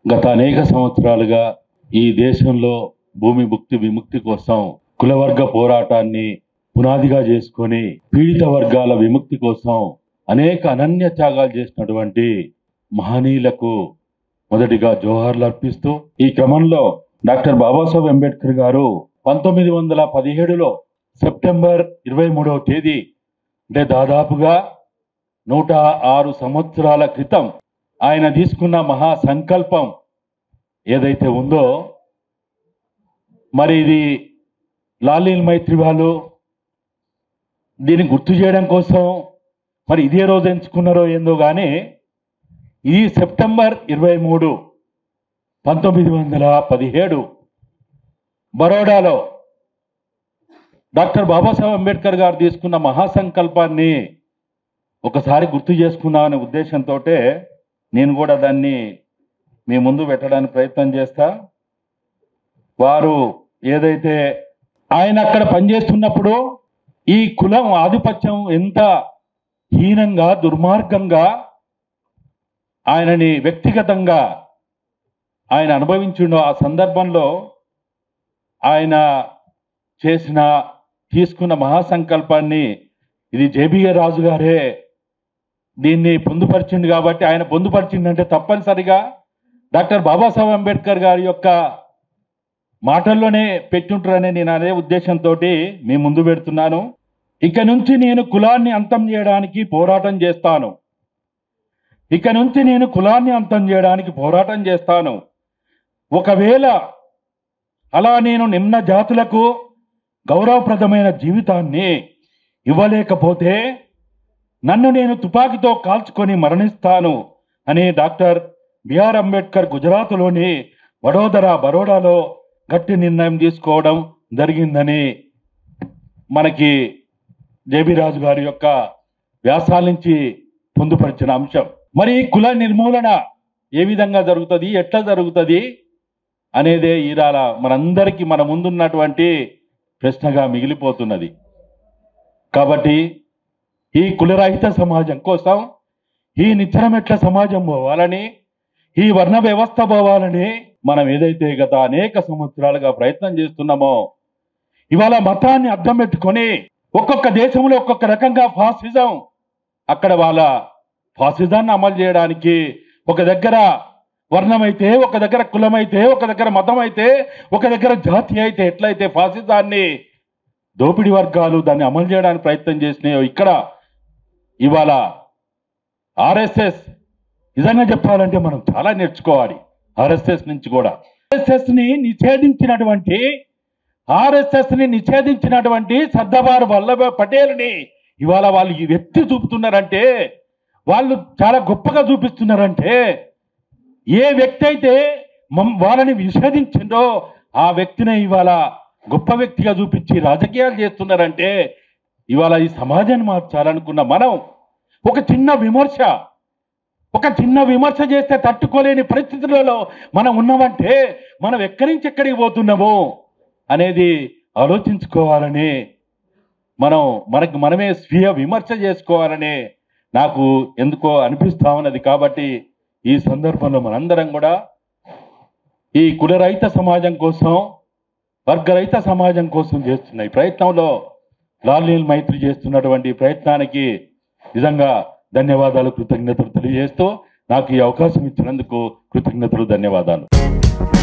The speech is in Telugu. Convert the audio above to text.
గత అనేక సంవత్సరాలుగా ఈ దేశంలో భూమి ముక్తి విముక్తి కోసం కులవర్గ పోరాటాన్ని పునాదిగా చేసుకొని పీడిత వర్గాల విముక్తి కోసం అనేక అనన్య త్యాగాలు చేసినటువంటి మహనీయులకు మొదటిగా జోహార్లు అర్పిస్తూ ఈ క్రమంలో డాక్టర్ బాబాసాహెబ్ అంబేద్కర్ గారు పంతొమ్మిది వందల పదిహేడులో సెప్టెంబర్ ఇరవై మూడవ తేదీ అంటే దాదాపుగా నూట ఆరు సంవత్సరాల క్రితం ఆయన తీసుకున్న మహా సంకల్పం ఏదైతే ఉందో మరి ఇది లాలీల్ మైత్రి వాళ్ళు దీన్ని గుర్తు చేయడం కోసం మరి ఇదే రోజు ఎంచుకున్నారో ఏందో కానీ ఇది సెప్టెంబర్ ఇరవై మూడు పంతొమ్మిది వందల పదిహేడు బరోడాలో డాక్టర్ బాబాసాహెబ్ అంబేద్కర్ గారు తీసుకున్న మహాసంకల్పాన్ని ఒకసారి గుర్తు చేసుకుందామనే ఉద్దేశంతో నేను కూడా దాన్ని మీ ముందు పెట్టడానికి ప్రయత్నం చేస్తా వారు ఏదైతే ఆయన అక్కడ పనిచేస్తున్నప్పుడు ఈ కులం ఆధిపత్యం ఎంత హీనంగా దుర్మార్గంగా ఆయనని వ్యక్తిగతంగా ఆయన అనుభవించిండో ఆ సందర్భంలో ఆయన చేసిన తీసుకున్న మహాసంకల్పాన్ని ఇది జేబీఏ రాజు గారే దీన్ని పొందుపరిచిండు కాబట్టి ఆయన పొందుపరిచిండంటే తప్పనిసరిగా డాక్టర్ బాబాసాహెబ్ అంబేద్కర్ గారి యొక్క మాటల్లోనే పెట్టుంటారనే నేను అదే ఉద్దేశంతో మీ ముందు పెడుతున్నాను ఇక నుంచి నేను కులాన్ని అంతం చేయడానికి పోరాటం చేస్తాను ఇక నుంచి నేను కులాన్ని అంతం చేయడానికి పోరాటం చేస్తాను ఒకవేళ అలా నేను నిమ్న జాతులకు గౌరవప్రదమైన జీవితాన్ని ఇవ్వలేకపోతే నన్ను నేను తుపాకీతో కాల్చుకొని మరణిస్తాను అని డాక్టర్ బిఆర్ అంబేద్కర్ గుజరాత్లోని వడోదర బరోడాలో గట్టి నిర్ణయం తీసుకోవడం జరిగిందని మనకి జేబీ రాజు గారి యొక్క వ్యాసాల నుంచి పొందుపరిచిన అంశం మరి ఈ కుల నిర్మూలన ఏ విధంగా జరుగుతుంది ఎట్లా జరుగుతుంది అనేదే ఈరాల మనందరికీ మన ముందున్నటువంటి ప్రశ్నగా మిగిలిపోతున్నది కాబట్టి ఈ కులరహిత సమాజం కోసం ఈ నిచ్చనమెట్ల సమాజం పోవాలని ఈ వర్ణ వ్యవస్థ పోవాలని మనం ఏదైతే గత అనేక సంవత్సరాలుగా ప్రయత్నం చేస్తున్నామో ఇవాళ మతాన్ని అర్థం పెట్టుకొని ఒక్కొక్క దేశంలో ఒక్కొక్క రకంగా ఫాసిజం అక్కడ వాళ్ళ ఫాసిజాన్ని అమలు చేయడానికి ఒక దగ్గర వర్ణమైతే ఒక దగ్గర కులమైతే ఒక దగ్గర మతం అయితే ఒక దగ్గర జాతి అయితే ఎట్లయితే ఫాసిజాన్ని దోపిడీ వర్గాలు దాన్ని అమలు చేయడానికి ప్రయత్నం చేసినాయో ఇక్కడ ఇవాళ ఆర్ఎస్ఎస్ నిజంగా చెప్పాలంటే మనం చాలా నేర్చుకోవాలి ఆర్ఎస్ఎస్ నుంచి కూడా ఆర్ఎస్ఎస్ ని నిషేధించినటువంటి ఆర్ఎస్ఎస్ ని నిషేధించినటువంటి సర్దాబార్ వల్లభాయ్ పటేల్ ని ఇవాళ వాళ్ళు ఈ వ్యక్తి చూపుతున్నారంటే వాళ్ళు చాలా గొప్పగా చూపిస్తున్నారంటే ఏ వ్యక్తి అయితే మమ్- వాళ్ళని నిషేధించిందో ఆ వ్యక్తిని ఇవాళ గొప్ప వ్యక్తిగా చూపించి రాజకీయాలు చేస్తున్నారంటే ఇవాళ ఈ సమాజాన్ని మార్చాలనుకున్న మనం ఒక చిన్న విమర్శ ఒక చిన్న విమర్శ చేస్తే తట్టుకోలేని పరిస్థితులలో మనం ఉన్నామంటే మనం ఎక్కడి నుంచి ఎక్కడికి పోతున్నామో అనేది ఆలోచించుకోవాలని మనం మనకు మనమే స్వీయ విమర్శ చేసుకోవాలని నాకు ఎందుకో అనిపిస్తా ఉన్నది కాబట్టి ఈ సందర్భంలో మనందరం కూడా ఈ కులరహిత సమాజం కోసం వర్గరహిత సమాజం కోసం చేస్తున్న ఈ ప్రయత్నంలో లాలీల్ మైత్రి చేస్తున్నటువంటి ప్రయత్నానికి నిజంగా ధన్యవాదాలు కృతజ్ఞతలు తెలియజేస్తూ నాకు ఈ అవకాశం ఇచ్చినందుకు కృతజ్ఞతలు ధన్యవాదాలు